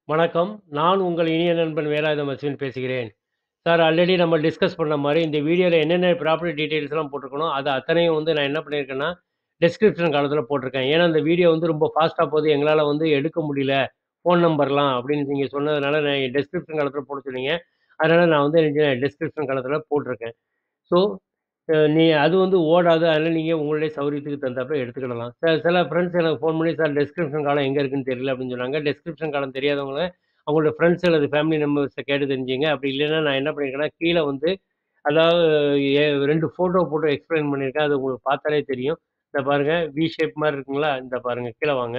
வணக்கம். நான் உங்கள் இனிய நண்பன் வேலாயுதம் அஸ்வின் பேசுகிறேன். சார் ஆல்ரெடி நம்ம டிஸ்கஸ் பண்ண மாரி, இந்த வீடியோல என்னென்ன ப்ராப்பர்ட்டி டீட்டெயில்ஸ்லாம் போட்டிருக்கனோ, அது அத்தனையும் வந்து நான் என்ன பண்ணியிருக்கேன்னா, டிஸ்கிரிப்ஷன் காலத்தில போட்டிருக்கேன். ஏன்னா, இந்த வீடியோ வந்து ரொம்ப ஃபாஸ்ட்டா போகுது. எங்களால வந்து எடுக்க முடியல. ஃபோன் நம்பர்லாம் அப்படின்னு நீங்க சொன்னதுனால, நான் டிஸ்கிரிப்ஷன் காலத்தில போட சொன்னீங்க. அதனால நான் வந்து என்ன செஞ்சேன், டிஸ்கிரிப்ஷன் காலத்தில போட்டிருக்கேன். ஸோ, அ நீ அது வந்து ஓடாது. அதனால நீங்க உங்களுடைய சௌரியத்துக்கு தகுந்தாப்புல எடுத்துக்கிடலாம். சில சில ஃப்ரெண்ட்ஸ் எனக்கு ஃபோன் பண்ணி, "சார் டிஸ்கிரிப்ஷன் காலம் எங்க இருக்குன்னு தெரியல" அப்படின்னு சொன்னாங்க. டிஸ்கிரிப்ஷன் காலம் தெரியாதவங்க, அவங்களோட ஃப்ரெண்ட்ஸ் அல்லது ஃபேமிலி மெம்பர்ஸ கேட்டு தெரிஞ்சுங்க. அப்படி இல்லைன்னா, நான் என்ன பண்ணியிருக்கேன்னா, கீழ வந்து அதாவது எ 2 ஃபோட்டோ போட்டு எக்ஸ்பிளைன் பண்ணியிருக்கேன். அது உங்களுக்கு பார்த்தாலே தெரியும். இந்த பாருங்க, வி ஷேப் மாரி இருக்குங்களா? இந்த பாருங்க, கீழ வாங்க.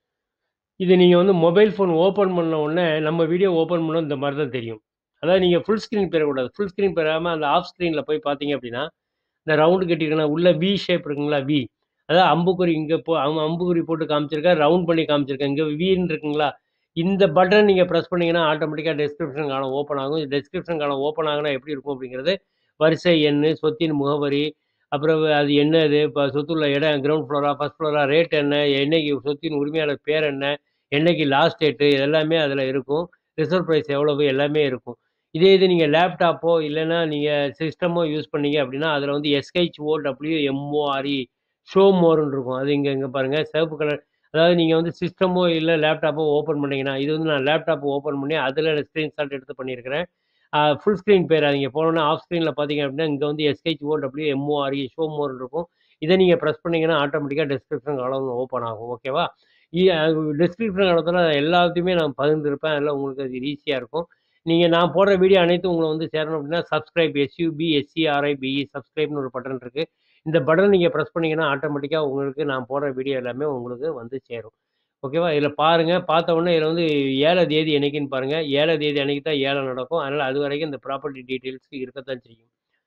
இது நீங்க வந்து மொபைல் ஃபோன் ஓப்பன் பண்ண உடனே, நம்ம வீடியோ ஓப்பன் பண்ணா இந்த மாரி தான் தெரியும். அதாவது நீங்க ஃபுல் ஸ்க்ரீன் போயிறக்கூடாது. ஃபுல் ஸ்க்ரீன் போயிறாம, அந்த ஆஃப் ஸ்க்ரீன்ல போய் பார்த்தீங்க அப்படின்னா, இந்த ரவுண்ட் கட்டியிருக்குன்னா, உள்ள வி ஷேப் இருக்குங்களா? வி. அதாவது அம்புக்குறி இங்க போ அவன் அம்புக்குறி போட்டு காமிச்சிருக்கான். ரவுண்ட் பண்ணி காமிச்சிருக்கேன். இங்க வின்னு இருக்குங்களா? இந்த பட்டன் நீங்க பிரஸ் பண்ணீங்கன்னா, ஆட்டோமேட்டிக்கா டிஸ்கிரிப்ஷன் காலம் ஓப்பன் ஆகும். டிஸ்கிரிப்ஷன் காலம் ஓப்பன் ஆகுனா எப்படி இருக்கும் அப்படிங்கிறது, வரிசை எண்ணு, சொத்தின் முகவரி, அப்புறம் அது என்னது, இப்ப சொத்துள்ள இடம் கிரவுண்ட் ஃப்ளோரா, ஃபர்ஸ்ட் ஃப்ளோரா, ரேட் என்ன, என்னைக்கு சொத்தின் உரிமையாளர் பேர் என்ன, என்னைக்கு லாஸ்ட் டேட்டு எல்லாமே அதில இருக்கும். ரிசர்வ் பிரைஸ் எவ்வளவு எல்லாமே இருக்கும். இதே இது நீங்க லேப்டாப்போ இல்லன்னா நீங்க சிஸ்டமோ யூஸ் பண்ணீங்க அப்படின்னா, அதில வந்து எஸ்ஹெச்ஓடபிள்யூஎம்ஓஆர்இ ஷோ மோர்ன்னு இருக்கும். அது இங்க இங்க பாருங்க. சிவப்பு கலர் அதாவது நீங்க வந்து சிஸ்டமோ இல்ல லேப்டாப்போ ஓப்பன் பண்ணீங்கன்னா, இது வந்து நான் லேப்டாப் ஓப்பன் பண்ணி அதில ஸ்கிரீன்ஷாட் எடுத்து பண்ணியிருக்கிறேன். அ ஃபுல் ஸ்க்ரீன் போயிறாதீங்க. போனோனே ஆஃப் ஸ்க்ரீன்ல பார்த்தீங்க அப்படின்னா, இங்க வந்து எஸ்ஹெச்ஓடபிள்யூஎம்ஓஆர்இ ஷோ மோர்ன்னு இருக்கும். இத நீங்க பிரஸ் பண்ணீங்கன்னா, ஆட்டோமேட்டிக்கா டிஸ்கிரிப்ஷன் காலம் ஓப்பன் ஆகும். ஓகேவா? இ அ டிஸ்கிரிப்ஷன் காலத்தில எல்லாத்தையுமே நான் பகிர்ந்திருப்பேன். அதனால உங்களுக்கு அது ஈஸியா இருக்கும். நீங்க நான் போடுற வீடியோ அனைத்தும் உங்கள வந்து சேரணும் அப்படின்னா, சப்ஸ்கிரைப் எஸ்யூபி எஸ்சிஆர்ஐபிஇ சப்ஸ்கிரைப்னு ஒரு பட்டன் இருக்கு. இந்த பட்டன் நீங்க பிரஸ் பண்ணீங்கன்னா, ஆட்டோமேட்டிக்கா உங்களுக்கு நான் போடுற வீடியோ எல்லாமே உங்களுக்கு வந்து சேரும். ஓகேவா? இதில பாருங்க. பார்த்த உடனே இதில வந்து ஏல தேதி என்னைக்குன்னு பாருங்க. ஏல தேதி அன்னைக்கு தான் ஏலம் நடக்கும். அதனால அதுவரைக்கும் இந்த ப்ராப்பர்ட்டி டீட்டெயில்ஸ் இருக்கத்தான் செய்யும்.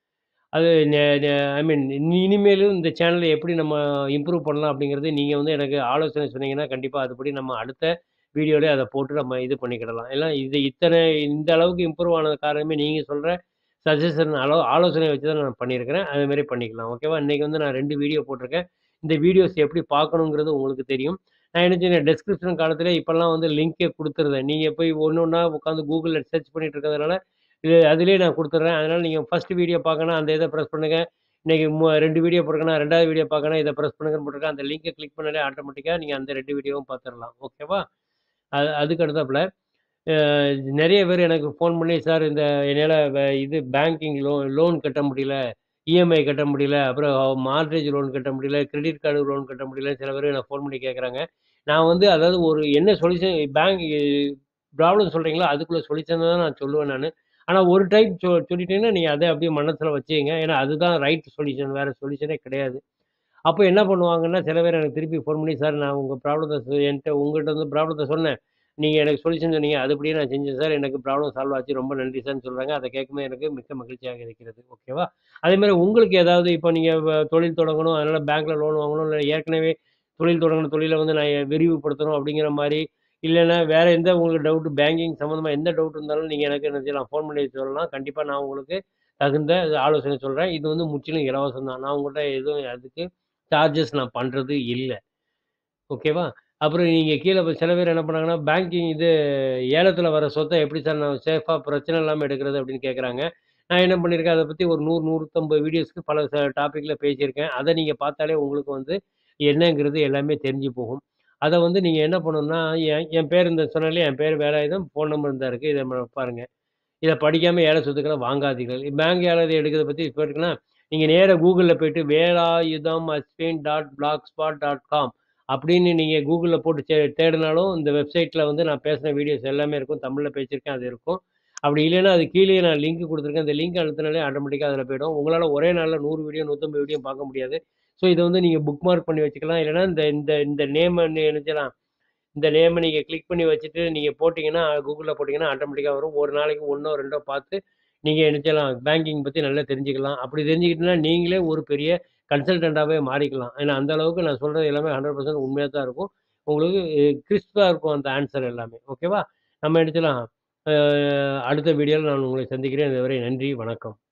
அது நெ நெ ஐ மீன் இனிமேலும் இந்த சேனல எப்படி நம்ம இம்ப்ரூவ் பண்ணலாம் அப்படிங்கிறது நீங்க வந்து எனக்கு ஆலோசனை சொன்னீங்கன்னா, கண்டிப்பா அதுபடி நம்ம அடுத்த வீடியோலயே அத போட்டு நம்ம இது பண்ணிக்கிடலாம். ஏன்னா இது இத்தனை இந்த அளவுக்கு இம்ப்ரூவ் ஆனது காரணமே நீங்க சொல்ற சஜஷன் அளவு ஆலோசனை வச்சு தான் நான் பண்ணியிருக்கிறேன். அது மாரி பண்ணிக்கலாம். ஓகேவா? இன்னைக்கு வந்து நான் 2 வீடியோ போட்டிருக்கேன். இந்த வீடியோஸ் எப்படி பார்க்கணுங்கிறது உங்களுக்கு தெரியும். நான் என்ன செஞ்சேன், டிஸ்கிரிப்ஷன் காலத்திலே இப்பலாம் வந்து லிங்கே குடுத்துருதேன். நீங்க போய் ஒண்ணு ஒண்ணா உட்காந்து Googleல சர்ச் பண்ணிட்டு இருக்கிறதுனால, இது அதிலேயே நான் குடுத்துடுறேன். அதனால நீங்க ஃபர்ஸ்ட் வீடியோ பார்க்கணும்னா அந்த இத பிரஸ் பண்ணுங்க. இன்னைக்கு மு 2 வீடியோ போட்டிருக்கேன்னா, 2வது வீடியோ பார்க்கணும்னா இத பிரஸ் பண்ணுங்கன்னு போட்டிருக்கேன். அந்த லிங்க கிளிக் பண்ணாலே ஆட்டோமேட்டிக்கா நீங்க அந்த 2 வீடியோவும் பார்த்துரலாம். ஓகேவா? அது அதுக்கு அடுத்தாப்புல, அ நெறைய பேர் எனக்கு ஃபோன் பண்ணி, "சார் இந்த என்னால வ இது பேங்கிங் லோ லோன் கட்ட முடியல. இஎம்ஐ கட்ட முடியல. அப்புறம் மார்ட்கேஜ் லோன் கட்ட முடியல. கிரெடிட் கார்டு லோன் கட்ட முடியலன்னு" சில பேர் எனக்கு ஃபோன் பண்ணி கேட்குறாங்க. நான் வந்து அதாவது ஒரு என்ன சொல்யூஷன் பேங்க் ப்ராப்ளம் சொல்றீங்களோ, அதுக்குள்ள சொல்யூஷன தான் நான் சொல்லுவேன் நானு. ஆனா ஒரு டைம் சொ சொல்லிட்டீங்கன்னா, நீங்க அத அப்படியே மனசுல வச்சுக்கங்க. ஏன்னா அதுதான் ரைட் சொல்யூஷன். வேற சொல்யூஷனே கிடையாது. அப்ப என்ன பண்ணுவாங்கன்னா, சில பேர் எனக்கு திருப்பி ஃபோன் பண்ணி, "சார் நான் உங்க ப்ராப்ளத்த சொ என்ட்ட உங்ககிட்ட வந்து ப்ராப்ளத்த சொன்னேன். நீங்க எனக்கு சொல்யூஷன் சொன்னீங்க. அதுபடியே நான் செஞ்சேன் சார். எனக்கு ப்ராப்ளம் சால்வ் ஆச்சு. ரொம்ப நன்றி சார்ன்னு" சொல்றாங்க. அத கேட்கும்போது எனக்கு மிக்க மகிழ்ச்சியாக இருக்கிறது. ஓகேவா? அதேமாரி உங்களுக்கு ஏதாவது இப்ப நீங்க வ தொழில் தொடங்கணும். அதனால பேங்க்ல லோன் வாங்கணும். இல்ல ஏற்கனவே தொழில் தொடங்குன தொழில வந்து நான் விரிவுபடுத்தணும் அப்படிங்கிற மாரி, இல்லன்னா வேற எந்த உங்களுக்கு டவுட் பேங்கிங் சம்மந்தமா எந்த டவுட் இருந்தாலும் நீங்க எனக்கு என்ன செய்யலாம், ஃபோன் பண்ணி சொல்லலாம். கண்டிப்பா நான் உங்களுக்கு தகுந்த ஆலோசனை சொல்றேன். இது வந்து முற்றிலும் இலவசம் தான். நான் உங்கள்ட்ட எதுவும் அதுக்கு சார்ஜஸ் நான் பண்றது இல்ல. ஓகேவா? அப்புறம் நீங்க கீழ சில பேர் என்ன பண்ணாங்கன்னா, பேங்கிங் இது ஏலத்தில வர சொத்த எப்படி சார் நான் சேஃபா பிரச்சனை இல்லாம எடுக்கிறது அப்படின்னு கேட்குறாங்க. நான் என்ன பண்ணியிருக்கேன், அத பத்தி ஒரு 100, 150 வீடியோஸ்க்கு பல ச டாபிக்ல பேசியிருக்கேன். அத நீங்க பார்த்தாலே உங்களுக்கு வந்து என்னங்கிறது எல்லாமே தெரிஞ்சு போகும். அத வந்து நீங்க என்ன பண்ணணும்னா, என் என் பேர் இந்த சொன்னேன் இல்லையா, என் பேர் வேலாயுதம். ஃபோன் நம்பர் இந்தா இருக்கு. இத ம பாருங்க. இத படிக்காம ஏல சொத்துக்கள வாங்காதீர்கள். பேங்க் ஏல எடுக்கிறத பத்தி போட்டுக்கலாம். நீங்க நேரா Googleல போயிட்டு Velayutham Ashwin dot blogspot dot com அப்படின்னு நீங்க Googleல போட்டு தே தேடுனாலும் இந்த வெப்சைட்ல வந்து நான் பேசின வீடியோஸ் எல்லாமே இருக்கும். தமிழ்ல பேசியிருக்கேன். அது இருக்கும். அப்படி இல்லன்னா, அது கீழயே நான் லிங்க் குடுத்துருக்கேன். அந்த லிங்க் அழுத்துனாலே ஆட்டோமேட்டிக்கா அதில போயிடும். உங்களால ஒரே நாள்ல 100 வீடியோ, 150 வீடியோ பார்க்க முடியாது. ஸோ இத வந்து நீங்க புக் மார்க் பண்ணி வச்சுக்கலாம். இல்லன்னா இந்த இந்த இந்த நேம என்ன செய்யலாம், இந்த நேம நீங்க கிளிக் பண்ணி வச்சுட்டு நீங்க போட்டீங்கன்னா, Googleல போட்டீங்கன்னா ஆட்டோமேட்டிக்கா வரும். ஒரு நாளைக்கு 1ஓ 2ஓ பார்த்து நீங்க என்ன செய்யலாம், பேங்கிங் பத்தி நல்லா தெரிஞ்சுக்கலாம். அப்படி தெரிஞ்சுக்கிட்டீங்கன்னா, நீங்களே ஒரு பெரிய கன்சல்டன்ட்டாவே மாறிக்கலாம். ஏன்னா அந்த அளவுக்கு நான் சொல்றது எல்லாமே 100% உண்மையா தான் இருக்கும். உங்களுக்கு கிறிஸ்பா இருக்கும் அந்த ஆன்ஸர் எல்லாமே. ஓகேவா? நம்ம என்ன செய்யலாம், அ அடுத்த வீடியோல நான் உங்களை சந்திக்கிறேன். அதுவரை நன்றி, வணக்கம்.